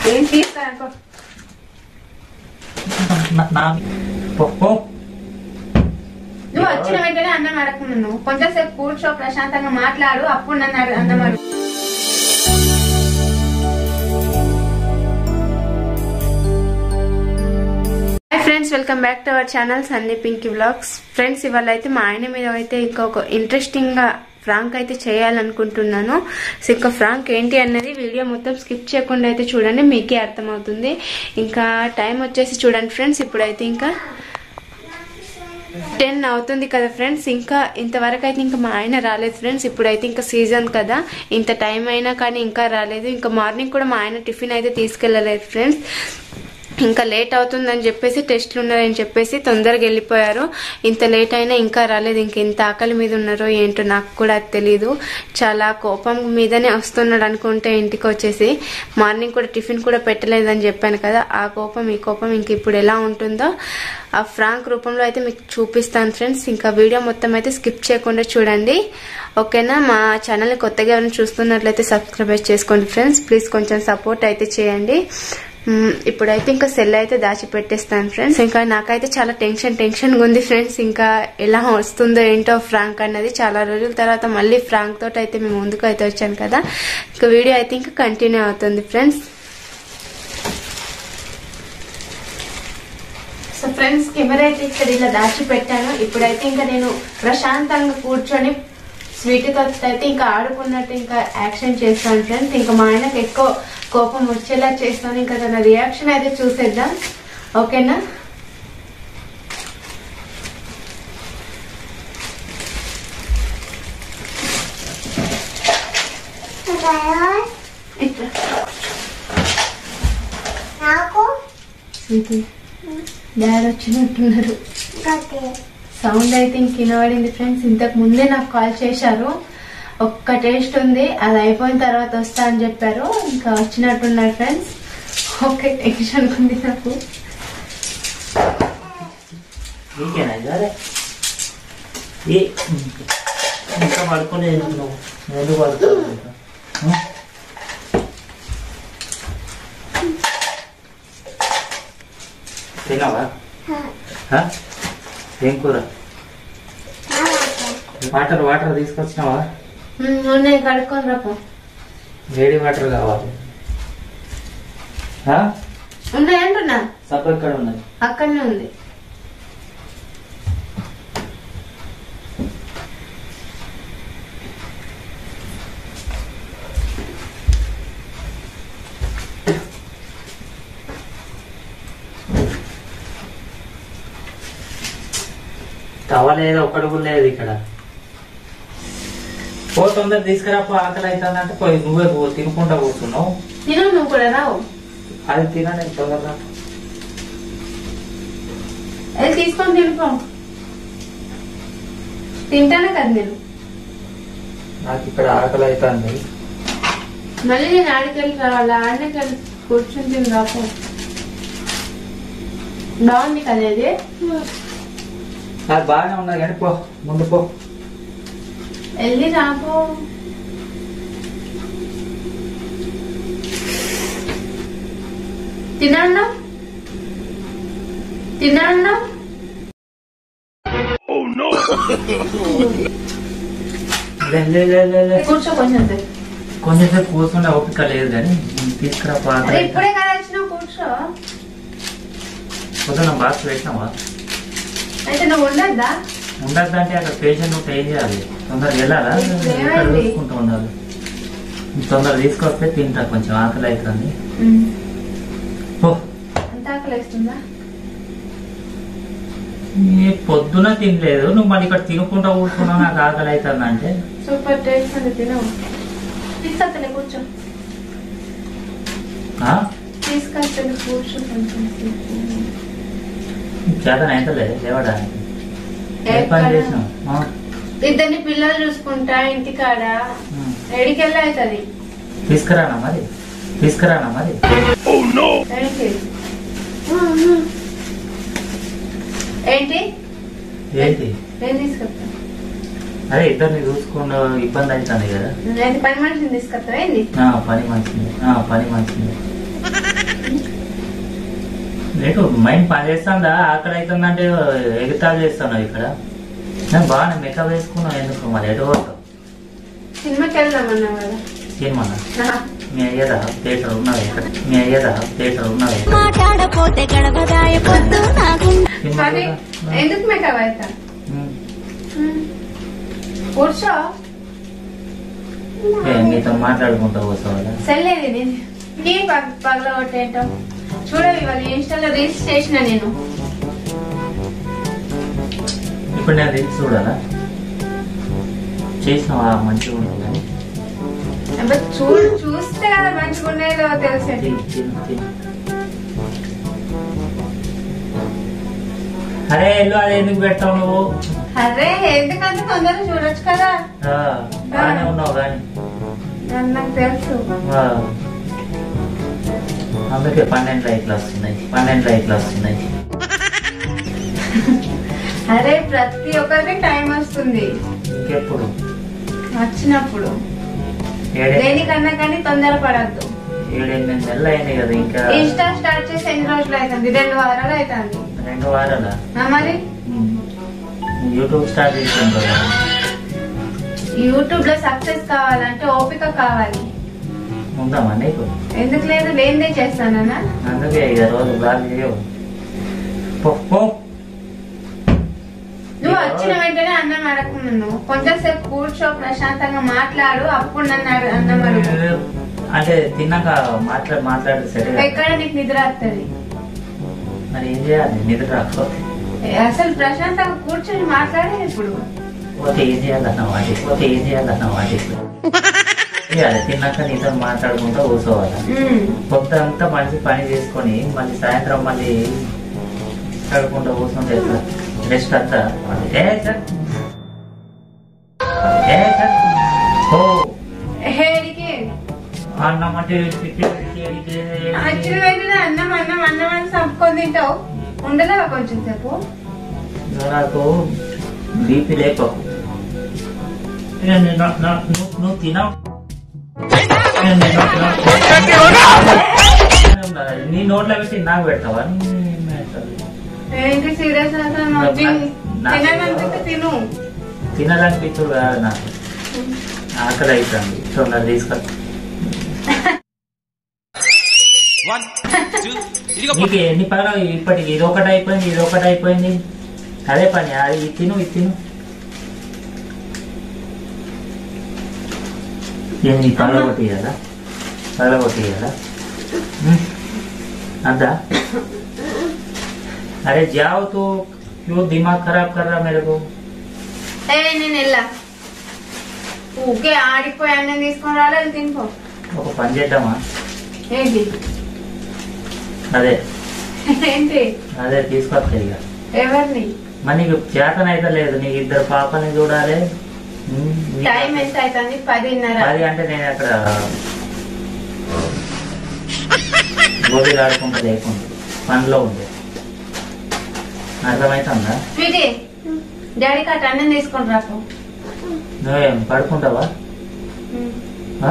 ఏం తీస్తాను నా- నా పో, పో. నువ్వు వచ్చిన వెంటనే అన్నం అడగకుండా నువ్వు కొంచెంసేపు కూర్చో ప్రశాంతంగా మాట్లాడు అప్పుడు నన్ను అడ- అన్నం అడుగు hi friends welcome back to our channel Sunny Pinky vlogs friends ఇవాళ అయితే మా ఆయన మీద అయితే ఇంకొక ఇంట్రెస్టింగ్ గా ఫ్రాంక్ అయితే చేయాలనుకుంటున్నాను సో ఇంకా ఫ్రాంక్ ఏంటి అన్నది వీడియో మొత్తం స్కిప్ చేయకుండా అయితే చూడండి మీకే అర్థమవుతుంది ఇంకా టైం వచ్చేసి చూడండి ఫ్రెండ్స్ ఇప్పుడైతే ఇంకా టెన్ అవుతుంది కదా ఫ్రెండ్స్ ఇంకా ఇంతవరకు అయితే ఇంకా మా ఆయన రాలేదు ఫ్రెండ్స్ ఇప్పుడైతే ఇంకా సీజన్ కదా ఇంత టైం అయినా కానీ ఇంకా రాలేదు ఇంకా మార్నింగ్ కూడా మా ఆయన టిఫిన్ అయితే తీసుకెళ్ళలేదు ఫ్రెండ్స్ ఇంకా లేట్ అవుతుందని చెప్పేసి టెస్ట్లు ఉన్నారని చెప్పేసి తొందరగా వెళ్ళిపోయారు ఇంత లేట్ అయినా ఇంకా రాలేదు ఇంక ఇంత ఆకలి మీద ఉన్నారో ఏంటో నాకు కూడా అది తెలీదు చాలా కోపం మీదనే వస్తున్నాడు అనుకుంటే ఇంటికి వచ్చేసి మార్నింగ్ కూడా టిఫిన్ కూడా పెట్టలేదని చెప్పాను కదా ఆ కోపం ఈ కోపం ఇంక ఇప్పుడు ఎలా ఉంటుందో ఆ ఫ్రాంక్ రూపంలో అయితే మీకు చూపిస్తాను ఫ్రెండ్స్ ఇంకా వీడియో మొత్తం అయితే స్కిప్ చేయకుండా చూడండి ఓకేనా మా ఛానల్ కొత్తగా ఎవరైనా చూస్తున్నట్లయితే సబ్స్క్రైబ్ చేసుకోండి ఫ్రెండ్స్ ప్లీజ్ కొంచెం సపోర్ట్ అయితే చేయండి మ్మ్, ఇప్పుడైతే ఇంకా సెల్ అయితే దాచిపెట్టేస్తాను ఫ్రెండ్స్ ఇంకా నాకైతే చాలా టెన్షన్ టెన్షన్ ఉంది ఫ్రెండ్స్ ఇంకా ఎలా వస్తుందో ఏంటో ఫ్రాంక్ అన్నది చాలా రోజుల తర్వాత మళ్ళీ ఫ్రాంక్ తోటి అయితే మేము ముందుకు అయితే వచ్చాను కదా ఇంకా వీడియో అయితే ఇంకా కంటిన్యూ అవుతుంది ఫ్రెండ్స్ సో ఫ్రెండ్స్ కెమెరా అయితే ఇక్కడ ఇలా దాచి పెట్టాను ఇప్పుడైతే ఇంకా నేను ప్రశాంతంగా కూర్చొని స్వీట్ తోటి అయితే ఇంకా ఆడుకున్నట్టు ఇంకా యాక్షన్ చేస్తాను ఫ్రెండ్స్ ఇంకా మా ఆయనకు ఎక్కువ కోపం వచ్చేలా చేస్తాను ఇంకా తన రియాక్షన్ అయితే చూసేద్దాం ఓకేనా ఇట్లా నాకు స్వీటీ డాడీ వచ్చినట్టున్నారు సౌండ్ అయితే ఇంక వినబడింది ఫ్రెండ్స్ ఇంతకు ముందే నాకు కాల్ చేశారు ఒక్క టేస్ట్ ఉంది అది అయిపోయిన తర్వాత వస్తా అని చెప్పారు ఇంకా వచ్చినట్టున్నారు ఫ్రెండ్స్ ఓకే టెన్షన్ ఉంది నాకు నీకేనా ఇది? అరే ఏ ఇంకా పడుకోలేదు నువ్వు నువ్వు ఎందుకు పడుకోలేదు ఇంకా? ఉం? తిన్నావా హ? ఏం కూర వాటర్ వాటర్ తీసుకొచ్చినావా ఉమ్, ఉన్నాయి కడుక్కొని రాపో వేడి వాటర్ కావాలి హ? ఉన్నాయి అంటున్నా సబ్బు ఎక్కడ ఉన్నది అక్కడనే ఉంది తవ్వలేదు ఒక్కడు కూడా లేదు ఇక్కడ పో తొందర తీసుకురా పో ఆకలి అవుతుందంటే పోయి నువ్వే పో తినుకుంటా కూర్చున్నావు తిను నువ్వు కూడా రావు అది తినండి తొందరగా అది తీసుకొని తినుకో తింటానే కదా నేను నాకు ఇక్కడ ఆకలి అవుతుంది మళ్ళీ నేను ఆడికెళ్ళి రావాలి ఆడికి వెళ్ళి కూర్చుని తిని రాపో బాగుంది కదా ఇది నాకు బాగానే ఉన్నది కానీ పో ముందు పో వెళ్ళి రాపో తిన్నా తిన్నా లే, లే, లే, లే, లే. కూర్చో కొంచెం సేపు. కొంచెం సేపు కూర్చుంటే ఓపిక లేదు కానీ తీసుకురా పో అరే ఆకలి ఇప్పుడే కదా వచ్చినావు కూర్చో పొద్దున బాక్స్ పెట్టినావా అయితే నువ్వు ఉండద్దా ఉండద్దంటే అక్కడ పేషెంట్ ఉంటే ఏం చేయాలి తొందరగా వెళ్ళాలా ఇప్పుడు ఇక్కడ ఏమైంది? చూసుకుంటూ ఉండాలి తొందర తీసుకొస్తే తింటా కొంచెం ఆకలి అవుతుంది పో అంత ఆకలిస్తుందా ఏ పొద్దున తినలేదు నువ్వు మళ్ళీ ఇక్కడ తినుకుంటా కూర్చున్నావు నాకు ఆకలి అవుతుంది అంటే సూపర్ టేస్ట్ ఉంది తిను తీసుకొస్తలే కూర్చో ఆ? తీసుకొస్తలే కూర్చో కొంచెం సేపు. చేతన అవుతలేదు లేవడానికి ఏ పని ఎక్కడ? చేసినావు ఆ? ఇద్దరిని పిల్లలు చూసుకుంటా ఇంటికాడ ఉమ్. ఎడికెళ్ళి అవుతుంది తీసుకురానా మరి తీసుకురానా మరి ఏంటి ఏంటి ఏంటి ఏం తీసుకొస్తా అదే ఇద్దరిని చూసుకున్న ఇబ్బంది అవుతుంది కదా నేను పని మనిషిని తీసుకొస్తా ఏంది ఆ, పని మంచిది ఆ, పని మంచిది నీకు మైండ్ పని చేస్తుందా ఆకలి అవుతుందంటే ఎగతాలు చేస్తున్నావు ఇక్కడ నేను బాగా మేకప్ వేసుకున్నావు ఎందుకు మరి ఎటు పోతావు సినిమాకి వెళ్దామన్నా కదా సినిమానా ఆహా. మీ అయ్యదా థియేటర్ ఉన్నది ఇక్కడ మీ అయ్యదా థియేటర్ ఉన్నది ఇక్కడ మాట్లాడపోతే గడవదాయ పొద్దు నాకు సినిమా మరి కూడా? ఎందుకు మేకప్ అవుతా ఉమ్. కూర్చో ఏ, మీతో మాట్లాడుకుంటా పోతావాలా సర్లేదు నేను ఏం పగ పగల కొట్టేయటం చూడవి ఇవాళ ఇన్స్టాలో రీల్స్ చేసిన నేను ఇప్పుడు నేను రీల్స్ చూడాలా చేసినావా మంచిగా ఉంటుందని అబ్బా చూడు చూస్తే కదా మంచిగా ఉండేదో తెలిసేది తిను, తిను, తిను. అరే ఎల్లు అది ఎందుకు పెట్టావు నువ్వు అరే ఎందుకంత తొందరగా చూడొచ్చు కదా ఆ, బాగానే ఉన్నావు కానీ అది నాకు తెలుసు ఆ. అందుకే పన్నెండు లైట్లు వస్తున్నాయి పన్నెండు లైట్లు వస్తున్నాయి అరే ప్రతి ఒక్కరికి టైం వస్తుంది ఇంకెప్పుడు వచ్చినప్పుడు ఏడే దేనికన్నా కానీ తొందర పడద్దు ఏడెనిమిది నెలలు అయినాయి కదా ఇంకా ఇన్స్టా స్టార్ట్ చేసి ఎన్ని రోజులు అవుతుంది రెండు వారాలు అవుతుంది రెండు వారాలా మరి ఉమ్. యూట్యూబ్ స్టార్ట్ చేసాం కదా యూట్యూబ్ లో సక్సెస్ కావాలంటే ఓపిక కావాలి ఉందామా నీకు ఎందుకు లేదు లేనిదే చేస్తానన్నా అందుకే ఇక రోజు బ్లాగ్ చేయవు పో, పో. నువ్వు వచ్చిన వెంటనే అన్నం అడగకున్నాను కొంచెం సేపు కూర్చో ప్రశాంతంగా మాట్లాడు అప్పుడు నన్ను అడు- అన్నం అడుగు అంటే తిన్నాక మాట్లాడి మాట్లాడి సరే కదా. ఎక్కడ నీకు నిద్ర వస్తుంది మరి ఏం చేయాలి నిద్ర రాకపోతే అసలు ప్రశాంతంగా కూర్చొని మాట్లాడే ఇప్పుడు పోతే ఏం చేయాలన్న వాటి పోతే ఏం చేయాలన్న వాటి చేయాలి తిన్నాక నీతో మాట్లాడుకుంటూ కూర్చోవాలి ఉమ్. పొద్దంతా మనిషి పని చేసుకొని మళ్ళీ సాయంత్రం మళ్ళీ మాట్లాడుకుంటూ కూర్చుంటే ఎట్లా రెస్ట్ అంతా ఏ సార్ ఏ సార్ ఓ హేడికి అన్నం అంటే ఇడికి, ఇడికి, ఇడికి, వచ్చిన ఇడికి. వెంటనే అన్నం అన్నం అన్నం అని చంపుకొని తింటావు ఉండలేవా కొంచెం సేపు నాకు బీపీ లేపకు ఇక నేను- నా- నా- నువ్వు నువ్వు తినవు నేను- నేను- నా- నీ నోట్లో పెట్టి నాకు పెడతావా నీ పెడతావు. ఏంటి సీరియస్ నా- నా- తినాలనిపిస్తే తిను తినాలనిపించదు కాదు నాకు ఆకలి అవుతుంది తొందర తీసుకొ నీకు ఎన్ని పనులు ఇప్పటికి ఇది ఒకటి అయిపోయింది ఇది ఒకటి అయిపోయింది అదే పని అది ఇది తిను ఇది తిను ఏం నీ పగల కొట్టియాలా పగల కొట్టియాలా అంతా अरे जाओ तो क्यों दिमाग खराब कर रहा मेरे को ఏ నేను వెళ్ళా ఊకే ఆడిపోయి అన్నం తీసుకొని రాలేదు తినిపో ఒక పని చేద్దామా ఏంటి అదే ఏంటి అదే తీసుకొస్తా ఇక ఎవరిని మరి నీకు చేతన అయితే లేదు నీకు ఇద్దరు పాపని చూడాలి ఉమ్, నీకు టైం ఎంత అవుతుంది పదిన్నర అది అంటే నేను అక్కడ గోళీలు ఆడుకుంటా లేకుండా పనిలో ఉంది అర్థమవుతుందా స్వీటీ డాడీ కట్ అన్నం తీసుకొని రాకు నువ్వేం పడుకుంటావా ఆ?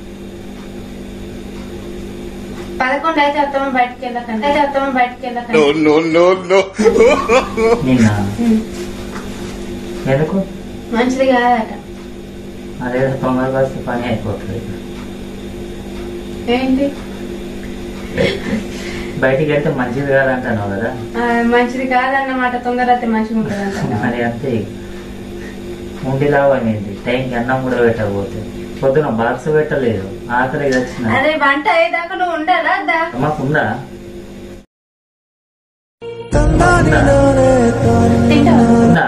పదకొండు అయితే అత్తమ్మ బయటకు వెళ్ళకండి అయితే అత్తమ్మ బయటకు వెళ్ళకండి no, no, no. నిన్న ఉమ్. ఎందుకు మంచిది కాదట అదే తొందరగా వస్తే పని అయిపోతుంది ఏంటి బయటికి వెళ్తే మంచిది కాదంటున్నావు కదా ఆ, మంచిది కాదన్నమాట తొందర అయితే మంచిగా ఉంటుంది మరి అంతే ఉండిలావనేది టైంకి అన్నం కూడా పెట్టకపోతే పొద్దున బాక్స్ పెట్టలేదు ఆకలి వచ్చిన అదే వంట అయ్యేదాకా నువ్వు ఉండాలా దా మాకుందా తింటావా ఉందా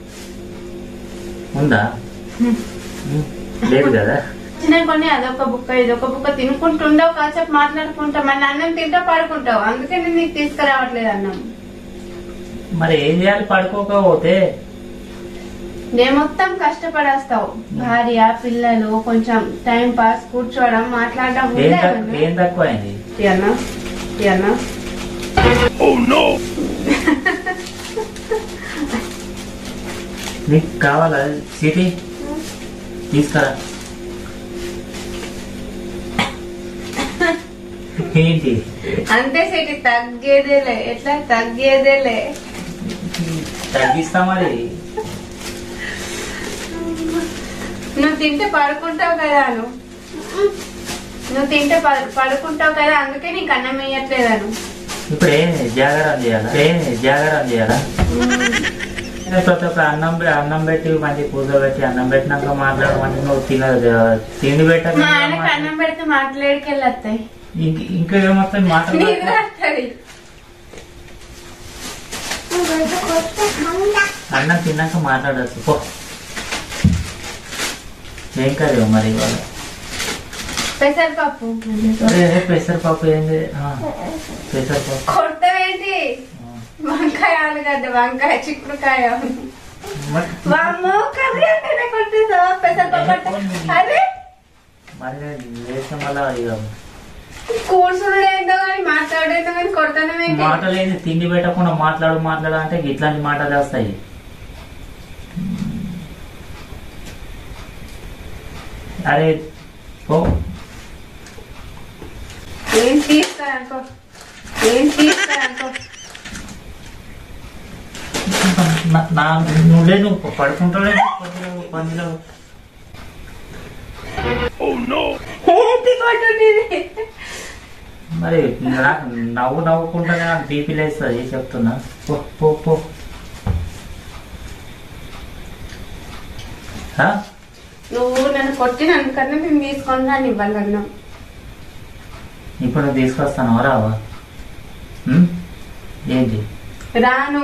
ఉందా ఉమ్, లేదు కదా చిన్న కొన్ని అదొక బుక్క ఇదొక బుక్క తినుకుంటుండవు కాసేపు మాట్లాడుకుంటావు మళ్ళీ అన్నం తింటా పడుకుంటావు అందుకే నేను నీకు తీసుకురావట్లేదు అన్నం మరి ఏం చేయాలి పడుకోకపోతే నేను మొత్తం కష్టపడేస్తావు భార్య పిల్లలు కొంచెం టైం పాస్ కూర్చోవడం మాట్లాడడం ఏం ఉందా తక్కువ ఏమన్నా? ఏం తక్కువ అయింది ఈ అన్న ఈ అన్న నీకు కావాలా సిటీ తీసుకురా ఏంటి అంతే సిటీ తగ్గేదేలే ఎట్లా తగ్గేదేలే తగ్గిస్తా మరి నువ్వు తింటే పడుకుంటావు కదా నువ్వు నువ్వు తింటే పడు- పడుకుంటావు కదా అందుకే నీకు అన్నం వేయట్లేదాను ఇప్పుడు ఏం జాగారం చేయాలా ఏం జాగారం చేయాలా నేను ప్రతి ఒక్క అన్నం పె- అన్నం పెట్టి మంచి కూర్చోబెట్టి అన్నం పెట్టినాక మాట్లాడమంటే నువ్వు తినదు తిండి పెట్టక మా ఆయనకు అన్నం పెడితే మాట్లాడికెళ్ళి వస్తాయి ఇంక- ఇంకా ఏమొస్తాయి మాటలు నిద్ర వస్తుంది అన్నం తిన్నాక మాట్లాడచ్చు పో ఏం కర్రీ మరి ఇవాళ పెసరపప్పు అరే పెసరపప్పు ఏంది ఆ, పెసరపప్పు కొడతావేంటి ఆ. వంకాయ ఆలుగడ్డ వంకాయ చిక్కుడుకాయ మరి వామ్మో కర్రీ అంటేనే కొట్టేసావా పెసరపప్పు అంటే అరే మరి నేను లేచిన మళ్ళా ఇక కూర్చుడు ఏందో కానీ మాట్లాడేందో కానీ కొడతానేమేంటి మాటలేని తిండి పెట్టకుండా మాట్లాడు మాట్లాడు అంటే ఇట్లాంటి మాటలు వస్తాయి అరే పో ఏం తీస్తారనుకో ఏం తీస్తారనుకో నా- నా నువ్వే నువ్వు పడుకుంటాడే పనిలో ఏంటి కొట్టుండేది మరి నాకు నవ్వు నవ్వుకుంటానే నాకు బీపీ లేస్తుంది చెప్తున్నా పో పో పో ఆ? నువ్వు నన్ను కొట్టినందుకన్నా మేము తీసుకొని రాని ఇవ్వాలన్నాం ఇప్పుడు నువ్వు తీసుకొస్తాను రావా ఉం? ఏంటి రాను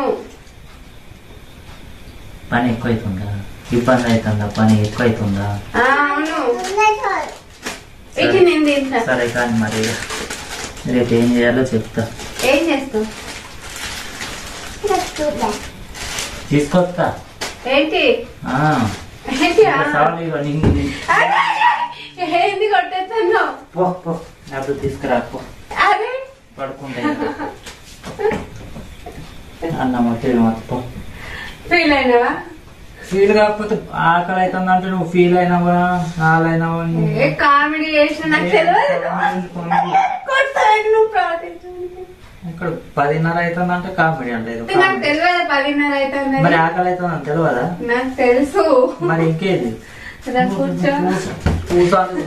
పని ఎక్కువైతుందా ఇబ్బంది అవుతుందా పని ఎక్కువైతుందా ఆ, అవును ఇది నేను తింటా సరే కానీ మరి రేపు ఏం చేయాలో చెప్తా ఏం చేస్తావు తీసుకొస్తా ఏంటి ఆ, ఏంటి ఆ? ఇంకా చాలు ఇక నీ- నీ- అరే, ఏంది కొట్టేస్తాను పో పో డబ్బులు తీసుకురా పో అరే పడుకుంటా అన్న మొత్తం మొత్తం పో ఫీల్ అయినావా ఫీల్ కాకపోతే ఆకలి అవుతుంది అంటే నువ్వు ఫీల్ అయినావా ఆలైనావా ఏ కామెడీ చేసిన నాకు తెలియదు కొడతాను నువ్వు ప్రవర్తించడానికి. ఇక్కడ పదిన్నర అవుతుంది అంటే కామెడీ అంటలేదు నాకు తెలియదు పదిన్నర అవుతుంది మరి ఆకలి అవుతుంది అని తెలియదా నాకు తెలుసు మరి ఇంకేది రా కూర్చో కూర్చోాలి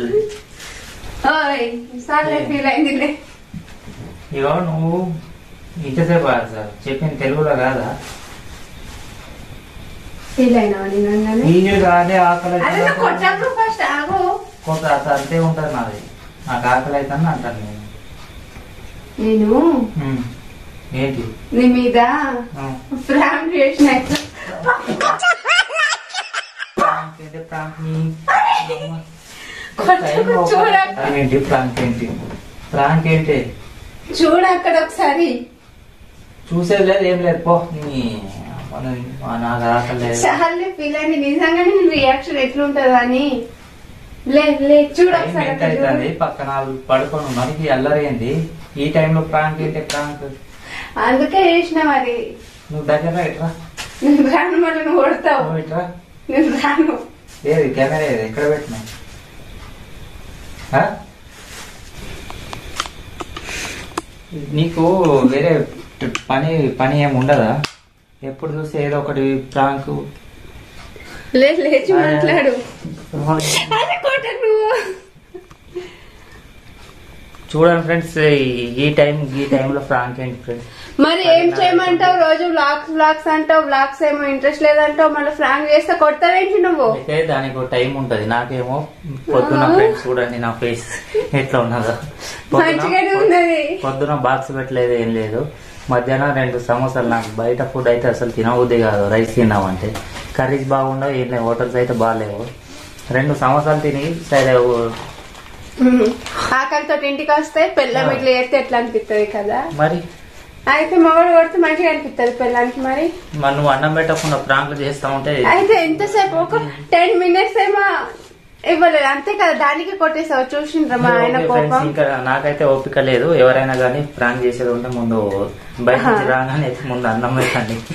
ఓయ్ సార్లే ఫీల్ అయిందిలే ఇగో నువ్వు ఇంతసేపు కాదు సార్ చెప్పింది తెలుగులో కాదా ఫీల్ అయినావా నేను అన్నాను ఫీల్ కాదే ఆకలి అదే నువ్వు కొట్టినప్పుడు ఫస్ట్ ఆగు కొంత అసలు అంతే ఉంటుంది నాది నాకు ఆకలి అవుతుంది అంటాను నేను నేను ఉమ్. ఏంటి నీ మీద ఆ. ఫ్రామ్ చేసిన ప్రాంక్ ఏంటి ప్రాంక్ నీ అమ్మ. కొట్టకు చూడ ఏంటి ప్రాంక్ ఏంటి ప్రాంక్ ఏంటి చూడ అక్కడ ఒకసారి చూసేది లేదు ఏం లేదు పో నీ అమ్మ, మా నాకు ఆకలి లేదు చాలా ఫీల్ అయింది నిజంగానే నీ రియాక్షన్ ఎట్లుంటదో అని లే లే చూడు టైం ఒకసారి ఎంత అక్కడ చూడు. అవుతుంది పక్కన వాళ్ళు పడుకొని ఉన్నారు ఇది అల్లరేంది ఈ టైంలో ప్రాంక్ ఏంటి ప్రాంక్ అందుకే చేసిన మరి నువ్వు దగ్గర ఇట్రా నేను రాను మళ్ళీ నువ్వు కొడతావు నువ్వు ఇట్రా నేను రాను ఏది కెమెరా ఏది ఎక్కడ పెట్టినా ఆ? నీకు వేరే ట- పని పని ఏమి ఉండదా ఎప్పుడు చూస్తే ఏదో ఒకటి ప్రాంక్ లే లేచి మాట్లాడు అదే కొట్టకు నువ్వు చూడండి ఫ్రెండ్స్ ఈ టైం ఈ టైంలో ప్రాంక్ ఏంటి ఫ్రెండ్స్ మరి ఏం చేయమంటావు రోజు బ్లాగ్స్ బ్లాగ్స్ అంటావు బ్లాగ్స్ ఏమో ఇంట్రెస్ట్ లేదంటావు మళ్ళీ ఫ్రాంక్ చేస్తే కొడతావేంటి నువ్వు అయితే దానికి ఒక టైం ఉంటది నాకేమో పొద్దున ఫ్రెండ్స్ చూడండి నా ఫేస్ ఎట్లా ఉన్నదో మంచిగానే ఉన్నది పొద్దున బాక్స్ పెట్టలేదు ఏం లేదు మధ్యాహ్నం రెండు సమోసాలు నాకు బయట ఫుడ్ అయితే అసలు తినబుద్ది కాదు రైస్ తిన్నామంటే కర్రీస్ బాగుండవు ఏం లేవు హోటల్స్ అయితే బాగాలేవు రెండు సమోసాలు తిని సరే ఓ- ఆకలితో ఇంటికి వస్తే పెళ్ళం ఇట్లా చేస్తే ఎట్లా అనిపిస్తుంది కదా మరి అయితే మగడు కొడితే మంచిగా అనిపిస్తుంది పెళ్ళానికి మరి మరి నువ్వు అన్నం పెట్టకుండా ప్రాంకులు చేస్తా ఉంటే అయితే ఎంతసేపు ఒక టెన్ మినిట్స్ ఏమో ఇవ్వలేదు అంతే కదా దానికి కొట్టేసావు చూసిండ్రా మా ఆయన ఓకే ఫ్రెండ్స్, కోపం ఇంకా నాకైతే ఓపిక లేదు ఎవరైనా కానీ ప్రాంక్ చేసేది ఉంటే ముందు బయట నుంచి రాగానే ముందు అన్నం పెట్టండి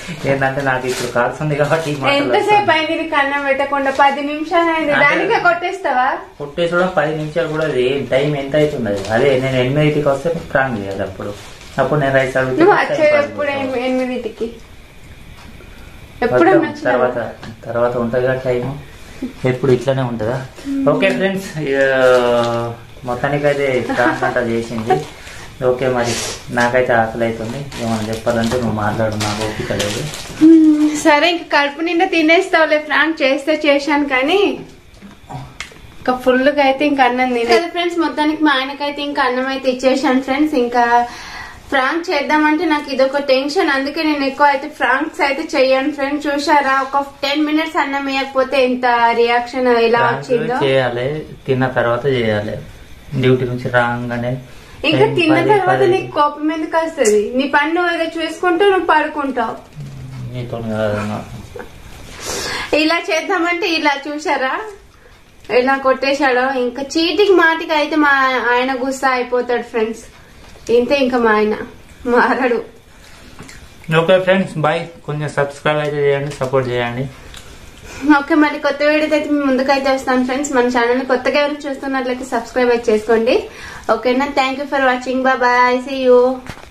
ఏంటంటే నాకు ఇప్పుడు కాల్సింది కాబట్టి ఈ మాటలు ఎంతసేపు వస్తున్నాయి. అయింది నీకు అన్నం పెట్టకుండా పది నిమిషాలు అయింది అంటే- దానికే కొట్టేస్తావా పుట్టేసి కూడా పది నిమిషాలు కూడా అది ఏం టైం ఎంత అవుతుంది అది అదే నేను ఎనిమిదికి వస్తే ప్రాంగ్ చేయాలి అప్పుడు అప్పుడు నేను రైస్ అడిగితే నువ్వు టైం వచ్చేది పాస్ ఎప్పుడు అవుతుంది. ఎనిమి- ఎనిమిదింటికి ఎప్పుడు వద్దాం. నచ్చినా తర్వాత తర్వాత ఉంటుందిగా టైం ఎప్పుడు ఇట్లానే ఉంటుందా ఓకే ఫ్రెండ్స్ మొత్తానికైతే ప్రాంక్ అంతా చేసింది ఓకే మరి నాకైతే ఆకలి అవుతుంది ఏమైనా చెప్పాలంటే నువ్వు మాట్లాడు నాకు ఓపిక లేదు మ్మ్, సరే ఇంక కడుపు నిండా తినేస్తావులే ఫ్రాంక్ చేస్తే చేశాను కానీ ఇంకా ఫుల్ గా అయితే ఇంకా అన్నం తినే కదా ఫ్రెండ్స్ మొత్తానికి మా ఆయనకైతే ఇంకా అన్నం అయితే ఇచ్చేసాను ఫ్రెండ్స్ ఇంకా ఫ్రాంక్ చేద్దామంటే నాకు ఇదొక టెన్షన్ అందుకే నేను ఎక్కువ అయితే ఫ్రాంక్స్ అయితే చెయ్యను ఫ్రెండ్స్ చూసారా ఒక టెన్ మినిట్స్ అన్నం వేయకపోతే ఎంత రియాక్షన్ ఎలా ప్రాంక్ వచ్చిందో చేయాలి తిన్న తర్వాత చేయాలి డ్యూటీ నుంచి రాగానే ఇంకా టైం తిన్న పది, తర్వాత పది. నీకు కోపం ఎందుకు వస్తుంది నీ పని నువ్వు ఏదో చూసుకుంటూ నువ్వు పడుకుంటావు నీతో కాదు నాకు. ఇలా చేద్దామంటే ఇలా చూసారా ఇలా కొట్టేశాడో ఇంకా చీటికి మాటికి అయితే మా ఆయన గుస్సా అయిపోతాడు ఫ్రెండ్స్ ఇంతే ఇంకా మా ఆయన మారడు ఓకే ఫ్రెండ్స్ బాయ్ కొంచెం సబ్స్క్రైబ్ అయితే చేయండి సపోర్ట్ చేయండి ఓకే మరి కొత్త వీడియో అయితే మీ ముందుకైతే వస్తాను ఫ్రెండ్స్ మన ఛానల్ కొత్తగా ఎవరు చూస్తున్నట్లయితే సబ్స్క్రైబ్ అయితే చేసుకోండి ఓకేనా thank you for watching bye see you